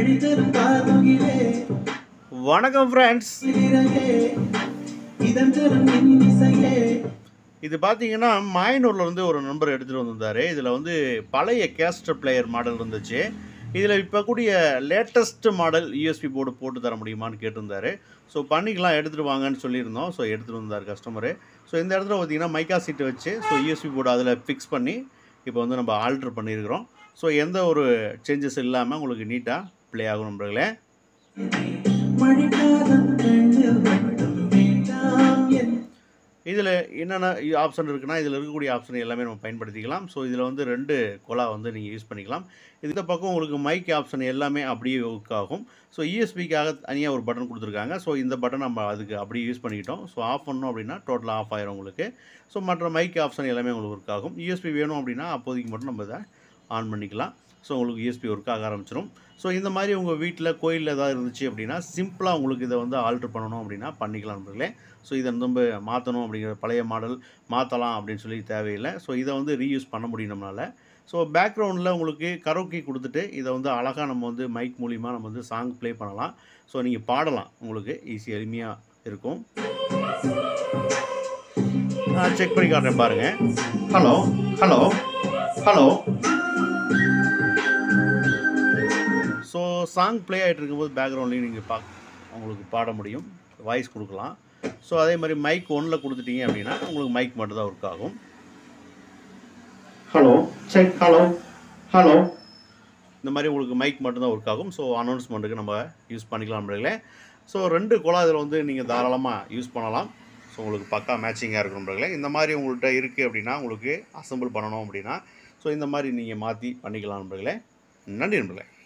வழிதரும் காதுகிலே வணக்கம் ஃப்ரெண்ட்ஸ் இறகே இதன் தரும் இன்னிசையே இது பார்த்தீங்கன்னா மாயனூர்ல இருந்து ஒரு நண்பர் எடுத்துகிட்டு வந்திருந்தாரு இதில் வந்து பழைய கேஸ்டர் பிளேயர் மாடல் இருந்துச்சு இதில் இப்போ கூடிய லேட்டஸ்ட் மாடல் யூஎஸ்பி போர்டு போட்டு தர முடியுமான்னு கேட்டிருந்தாரு ஸோ பண்ணிக்கலாம் எடுத்துகிட்டு வாங்கன்னு சொல்லியிருந்தோம் ஸோ எடுத்துகிட்டு வந்தார் கஸ்டமரு ஸோ இந்த இடத்துல பார்த்தீங்கன்னா மைக்கா சீட்டு வச்சு ஸோ யூஎஸ்பி போர்டு அதில் ஃபிக்ஸ் பண்ணி இப்போ வந்து நம்ம ஆல்ட்ரு பண்ணியிருக்கிறோம் ஸோ எந்த ஒரு சேஞ்சஸ் இல்லாமல் உங்களுக்கு நீட்டாக ப்ளே ஆகும் நண்பர்களே மழைக்காலம் கண்ணில் மட்டும் வேண்டாம் என் இதில் என்னென்ன ஆப்ஷன் இருக்குன்னா இதில் இருக்கக்கூடிய ஆப்ஷன் எல்லாமே நம்ம பயன்படுத்திக்கலாம் ஸோ இதில் வந்து ரெண்டு கொலா வந்து நீங்கள் யூஸ் பண்ணிக்கலாம் இந்த பக்கம் உங்களுக்கு மைக் ஆப்ஷன் எல்லாமே அப்படியே ஒர்க் ஆகும் ஸோ இஎஸ்பிக்காக தனியாக ஒரு பட்டன் கொடுத்துருக்காங்க ஸோ இந்த பட்டன் நம்ம அதுக்கு அப்படியே யூஸ் பண்ணிக்கிட்டோம் ஸோ ஆஃப் பண்ணோம் அப்படின்னா டோட்டலாக ஆஃப் ஆயிரும் உங்களுக்கு ஸோ மற்ற மைக் ஆப்ஷன் எல்லாமே உங்களுக்கு ஒர்க் ஆகும் யூஎஸ்பி வேணும் அப்படின்னா அப்போதைக்கு மட்டும் நம்ம இதை ஆன் பண்ணிக்கலாம் ஸோ உங்களுக்கு யூஎஸ்பி ஒர்க் ஆக ஆரம்பிச்சிடும் ஸோ இந்த மாதிரி உங்கள் வீட்டில் கோயிலில் ஏதாவது இருந்துச்சு அப்படின்னா சிம்பிளாக உங்களுக்கு இதை வந்து ஆல்ட்ரு பண்ணணும் அப்படின்னா பண்ணிக்கலாம் நண்பர்களே ஸோ இதை நம்ம மாற்றணும் அப்படிங்கிற பழைய மாடல் மாற்றலாம் அப்படின்னு சொல்லி தேவையில்லை ஸோ இதை வந்து ரீயூஸ் பண்ண முடியும் நம்மளால் ஸோ பேக்ரவுண்டில் உங்களுக்கு கரோக்கி கொடுத்துட்டு இதை வந்து அழகாக நம்ம வந்து மைக் மூலிமா நம்ம வந்து சாங் ப்ளே பண்ணலாம் ஸோ நீங்கள் பாடலாம் உங்களுக்கு ஈஸி எளிமையாக இருக்கும் நான் செக் பண்ணி காட்டுறேன் பாருங்கள் hello hello hello so song play ஆகிட்டு இருக்கும்போது பேக்ரவுண்ட்லேயும் நீங்கள் பா உங்களுக்கு பாட முடியும் வாய்ஸ் கொடுக்கலாம் ஸோ அதே மாதிரி மைக் ஒன்றில் கொடுத்துட்டீங்க அப்படின்னா உங்களுக்கு மைக் மட்டும் தான் ஒர்க் ஆகும் ஹலோ செக் ஹலோ ஹலோ இந்த மாதிரி உங்களுக்கு மைக் மட்டும்தான் ஒர்க் ஆகும் ஸோ அனௌன்ஸ்மெண்ட்டுக்கு நம்ம யூஸ் பண்ணிக்கலாம் நண்பர்களே ஸோ ரெண்டு குழா இதில் வந்து நீங்கள் தாராளமாக யூஸ் பண்ணலாம் ஸோ உங்களுக்கு பக்கா மேட்சிங்காக இருக்கும் நண்பர்களே இந்த மாதிரி உங்கள்கிட்ட இருக்குது அப்படின்னா உங்களுக்கு அசம்பிள் பண்ணணும் அப்படின்னா ஸோ இந்த மாதிரி நீங்கள் மாற்றி பண்ணிக்கலாம் நண்பர்களே நன்றி நண்பர்களே